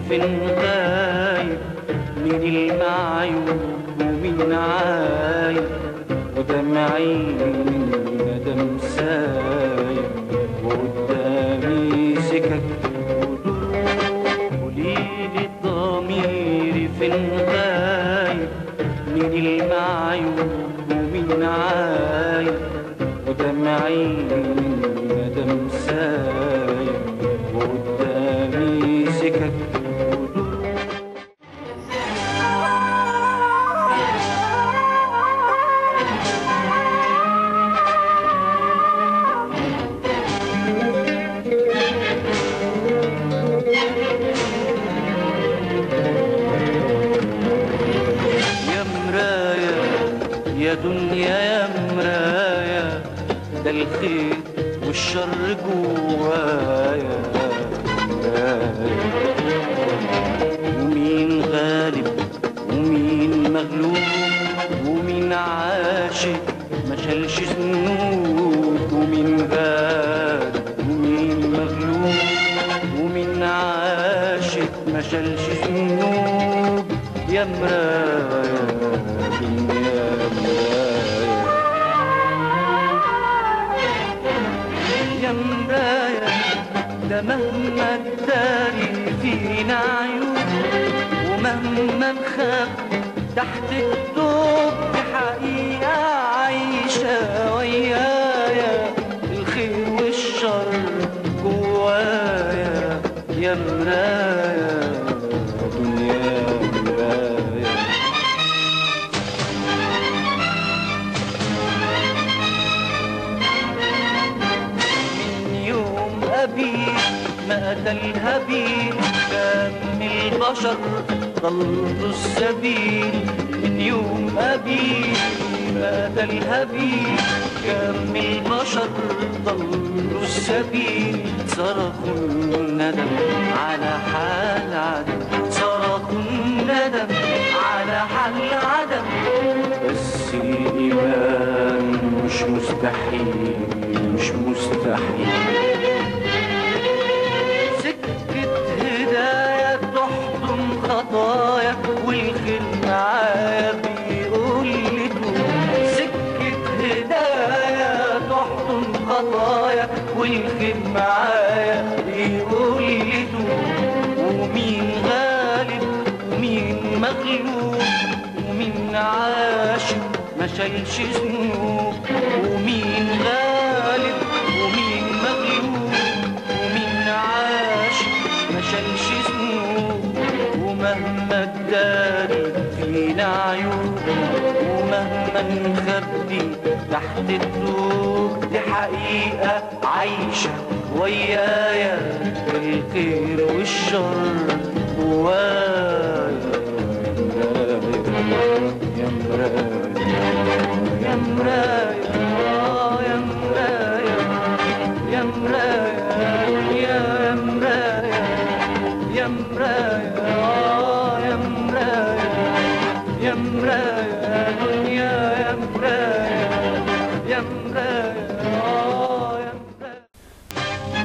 فين غايب من المعيوب ومن عايب ودمعي من ندم سايب وقدامي سكك ودروب قوليلي ضميري فين غايب من المعيوب ومن عايب ودمعي من ندم سايب وقدامي سكك ودروب يا مراية يا دنيا يا مراية ده الخير والشر جوايا مراية ومين غالب ومين مغلوب ومين عاشق ما شالش ذنوب ومين غالب ومين مغلوب ومين عاشق ما شالش ذنوب يا مراية يا مراية يا مراية ده مهما الداري فينا عيوب ومهما نخاف تحت الثوب بحقيقة عايشة ويايا الخير والشر جوايا يا مراية دنيا مراية من يوم أبي ما أتى الهبيل كان البشر ضلوا السبيل من يوم أبي ما أتى الهبيل كان البشر ضلوا السبيل صرخوا الندم على حال عدم صرخوا الندم على حال عدم بس الإيمان مش مستحيل مش مستحيل سكة هداية تحضن خطايا والخير معايا بيقول لي دوم سكة هداية تحضن خطايا والخير معايا بيقول لي دوم ومين غالب ومين مغلوب ومين عاشق ما شالش ذنوب ومين غالب ومين مغلوب ومين عاشق ما شالش ذنوب ومهما اداري فينا عيوب ومهما نخبي تحت الثوب دي حقيقة عايشة ويايا الخير والشر جوايا يا مراية يا مراية يا مراية يا مراية يا مراية يا مراية يا مراية يا مراية دنيا يا مراية يا مراية يا مراية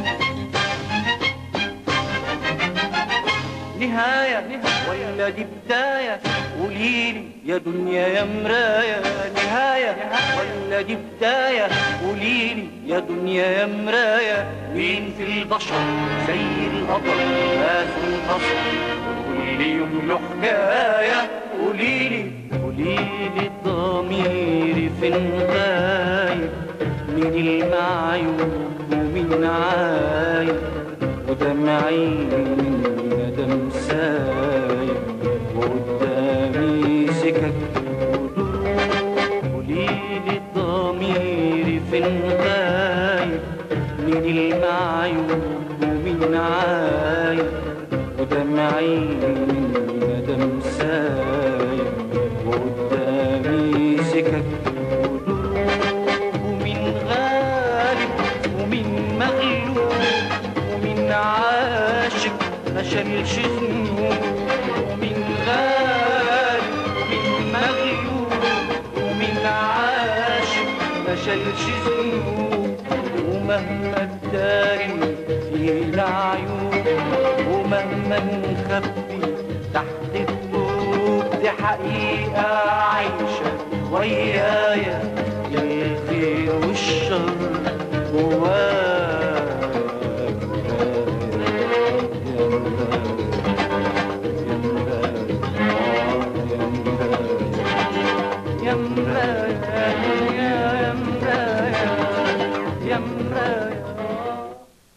نهاية ولا دي بداية قوليلي يا دنيا يا مراية نهاية ولا دي بداية قوليلي يا دنيا يا مراية مين في البشر زي القطر فاز انتصر كل يوم له حكاية قوليلي قوليلي ضميري فين غايب من المعيوب ومن عايب ودمعي من ندم سايب وقدامي سكك ودروب قوليلي ضميري فين غايب من المعيوب ومن عايب ودمعي من ندم سايب وقدامي سكك ودروب ومين غالب ومين مغلوب ومين عاشق ما شالش ذنوب ومين غالب ومين مغلوب ومين عاشق ما شالش ذنوب ومهما الداري فيه العيوب ومهما نخبي تحت الطوب دي حقيقة عايشة ويايا يا الخير والشر جوايا يا مرايا يا مرايا يا مرايا يا مرايا